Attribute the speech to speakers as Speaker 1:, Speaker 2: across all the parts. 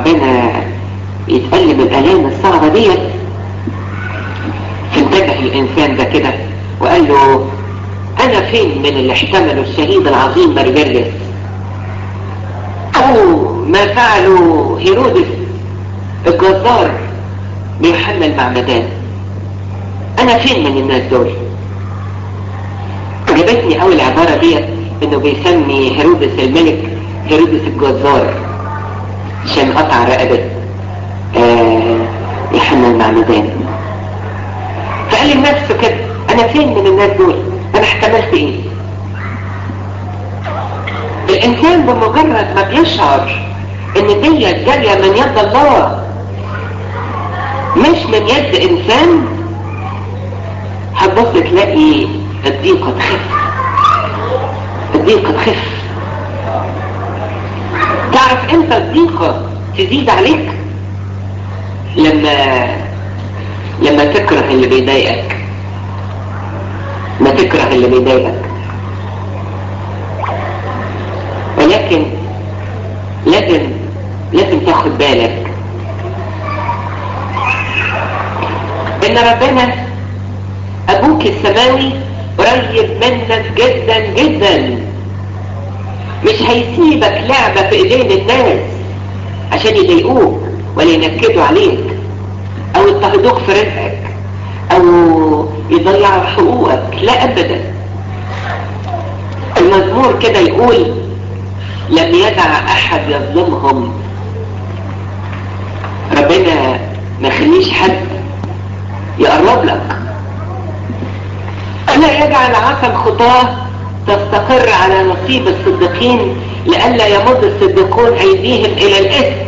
Speaker 1: ربنا يتألم الآلام الصعبة ديت فانتبه الإنسان ده كده وقال له أنا فين من اللي احتملوا الشهيد العظيم مرجلس أو ما فعله هيرودس الجزار بيوحنا المعمدان أنا فين من الناس دول عجبتني أول العبارة ديت إنه بيسمي هيرودس الملك هيرودس الجزار عشان قطع رقبة آه يوحنا المعمدان فقال لنفسه كده أنا فين من الناس دول أنا احتملت إيه الإنسان بمجرد ما بيشعر إن ديت جارية من يد الله مش من يد إنسان هتبص تلاقي الضيقة تخف الضيقة تخف تعرف امتى الضيقة تزيد عليك لما لما تكره اللي بيضايقك ما تكره اللي بيضايقك ولكن لازم لازم تاخد بالك ان ربنا ابوك السماوي قريب منك جدا جدا مش هيسيبك لعبة في ايدين الناس عشان يضايقوك ولا ينكدوا عليك او يضطهدوك في رزقك او يضيعوا حقوقك لا ابدا المزمور كده يقول لم يدع احد يظلمهم ربنا ما يخليش حد يقرب لك لا يجعل عصا الخطاه تستقر على نصيب الصديقين لئلا يمض الصديقون ايديهم الى الاثم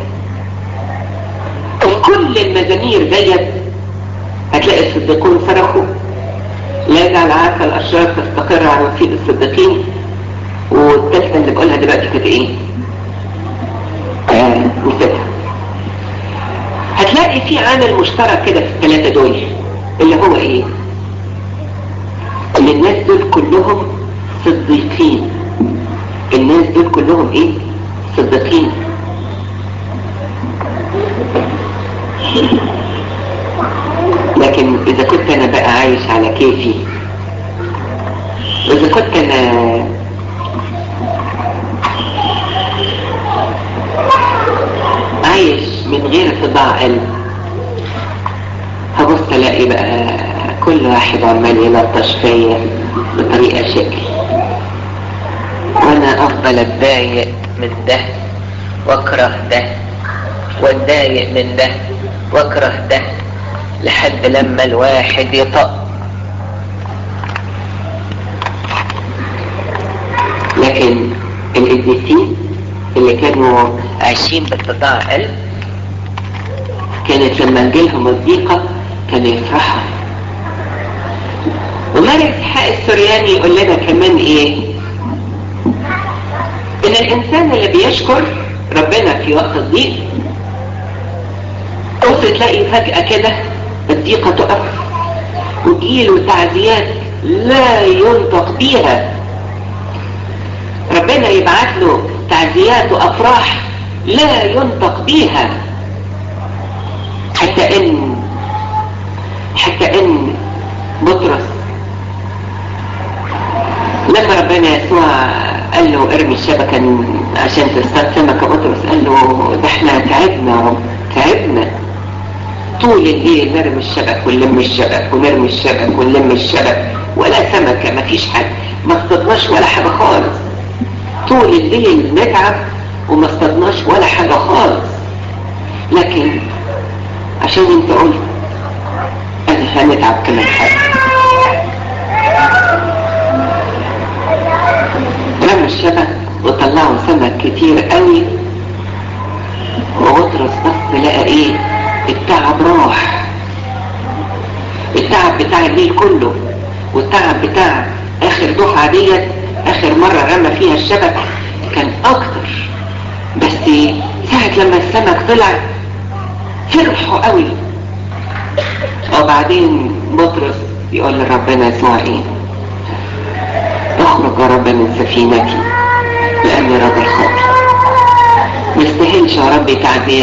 Speaker 1: وكل المزامير ديت هتلاقي الصديقون صرخوا لا يجعل عسى الاشرار تستقر على نصيب الصديقين والثالثه اللي بقولها دلوقتي كانت ايه؟ آه نسيتها هتلاقي في عامل مشترك كده في الثلاثه دول اللي هو ايه؟ ان الناس دول كلهم صديقين الناس دول كلهم ايه صديقين لكن اذا كنت انا بقى عايش على كيفي واذا كنت انا عايش من غير صداع قلب هبص الاقي بقى كل واحد عمال يلطش فيا بطريقة شكل وانا افضل اتضايق من ده واكره ده واتضايق من ده واكره ده لحد لما الواحد يطق لكن القديسين اللي كانوا عايشين باتضاع قلب كانت لما تجيلهم الضيقة كانوا يفرحوا وماري اسحاق السرياني يقول لنا كمان ايه ان الانسان اللي بيشكر ربنا في وقت الضيق تبص تلاقي فجأة كده الضيقة تقف وتجيله تعزيات لا ينطق بيها ربنا يبعت له تعزيات وافراح لا ينطق بيها حتى ان حتى ان بطرس لما ربنا يسوع قال له ارمي الشبكة عشان تصطاد سمكة بطرس قال له ده احنا تعبنا يا رب تعبنا طول الليل نرمي الشبك ونلم الشبك ونرمي الشبك ونلم الشبك ولا سمكة ما فيش حاجة ما اصطدناش ولا حاجة خالص طول الليل نتعب وما اصطدناش ولا حاجة خالص لكن عشان انت قلت انا هنتعب كمان حاجة رموا الشبك وطلعوا سمك كتير قوي وبطرس بص لقى ايه التعب راح التعب بتاع الليل كله والتعب بتاع اخر دفعة ديت اخر مرة رمى فيها الشبك كان اكتر بس ساعة لما السمك طلع فرحوا قوي وبعدين بطرس يقول لربنا يسوع ايه اخرج يا رب من سفينتي لاني راجل خاطئ ما استاهلش يا رب تعزيه